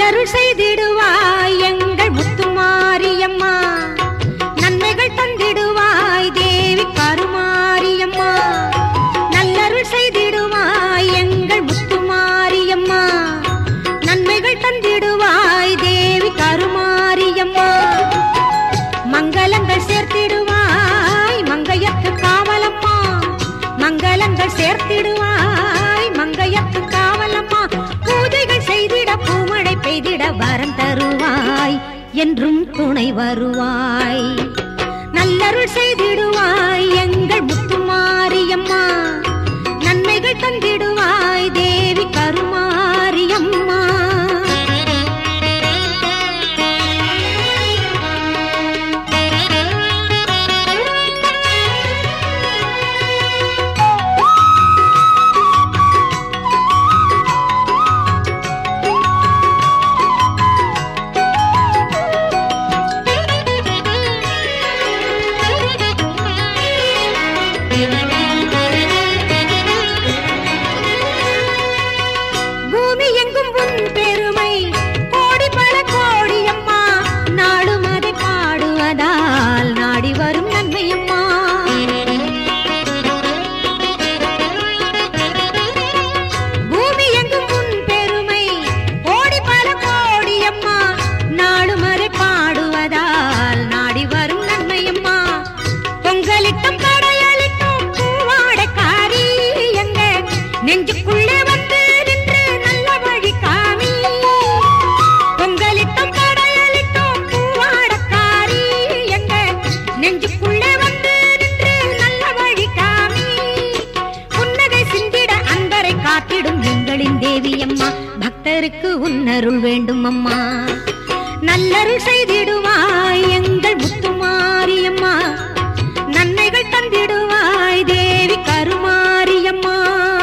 நல்லருள் செய்திடுவாய் எங்கள் முத்துமாரியம்மா நன்மைகள் தந்திடுவாய் தேவி கருமாரியம்மா நல்லருள் செய்திடுவாய் எங்கள் முத்துமாரியம்மா நன்மைகள் தந்திடுவாய் தேவி கருமாரியம்மா மங்களங்கள் சேர்த்திடுவாய் மங்கையத்து காவலம்மா மங்களங்கள் சேர்த்திடுவாய் மங்கையத்து காவலம்மா பூஜைகள் செய்திட பூமழை பெய்திட வரம் தருவாய் என்றும் துணை வருவாய் நல்லருள் செய்திடுவாய் எங்கள் முத்துமாரியம்மா நன்மைகள் தந்திடுவாய் தேவி கருமாரியம்மா பூமி எங்கும் உன் பெருமை கோடி பல கோடியம்மா நாடும் அதை பாடுவதால் நாடி வரும் நன்மையம்மா பூமி எங்கும் உன் பெருமை கோடி பல கோடியம்மா நாடும் அதை பாடுவதால் நாடி வரும் நன்மையம்மா பொங்கலிட்டும் கடையலிட்டும் பூவாடைக்காரி எங்க நெஞ்சுக்குள்ளே வந்து நின்று நல்ல வழி காமி பொங்கலிட்டும் கடையலிட்டும் பூவாடைக்காரி எங்க நெஞ்சுக்குள்ளே வந்து நின்று நல்ல வழி காமி புன்னகை சிந்திட அன்பரை காத்திடும் எங்களின் தேவியம்மா பக்தருக்கு உன்னருள் வேண்டும் அம்மா நல்லருள் செய்திடுவாய் எங்கள் முத்துமாரியம்மா நன்மைகள் தந்திடுவாய் தேவி கருமாரியம்மா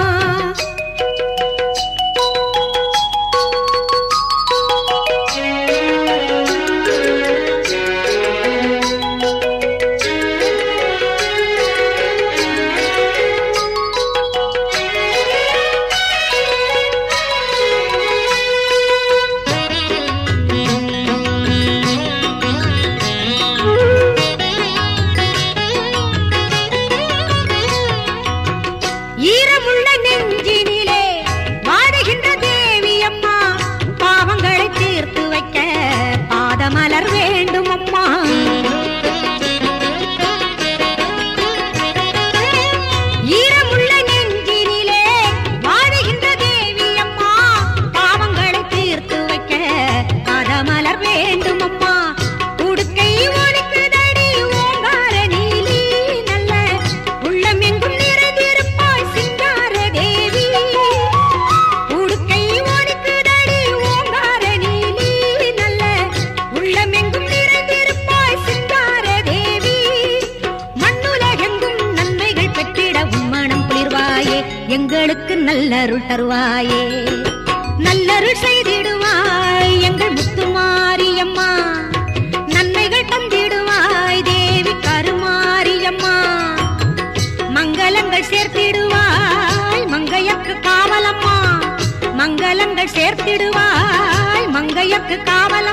ஈரமுள்ள நெஞ்சினிலே வாடுகின்ற தேவி அம்மா பாவங்களை தீர்த்து வைக்க பாதமலர் வேண்டும் அம்மா ஈரமுள்ள நெஞ்சினிலே வாடுகின்ற தேவி அம்மா பாவங்களை தீர்த்து வைக்க பாதமலர் வேண்டும் அம்மா உடுக்கை ஒலிக்குதடி ஓங்கார நீலி நல்ல உள்ளம் எங்கும் நிறைந்திருப்பாய் சிங்கார தேவி உடுக்கை ஒலிக்குதடி ஓங்கார நீலி நல்ல உள்ளம் எங்கும் நிறைந்திருப்பாய் சிங்கார தேவி மண்ணுலகெங்கும் நன்மைகள் பெற்றிட உம்மனம் குளிர்வாயே எங்களுக்கு நல்லருள் தருவாயே நல்லருள் செய்திடுவாய் எங்கள் முத்துமாரியம்மா நன்மைகள் தந்திடுவாய் தேவி கருமாரியம்மா மங்களங்கள் சேர்த்திடுவாய் மங்கையக்கு காவலம்மா மங்களங்கள் சேர்த்திடுவாய் மங்கையக்கு காவல்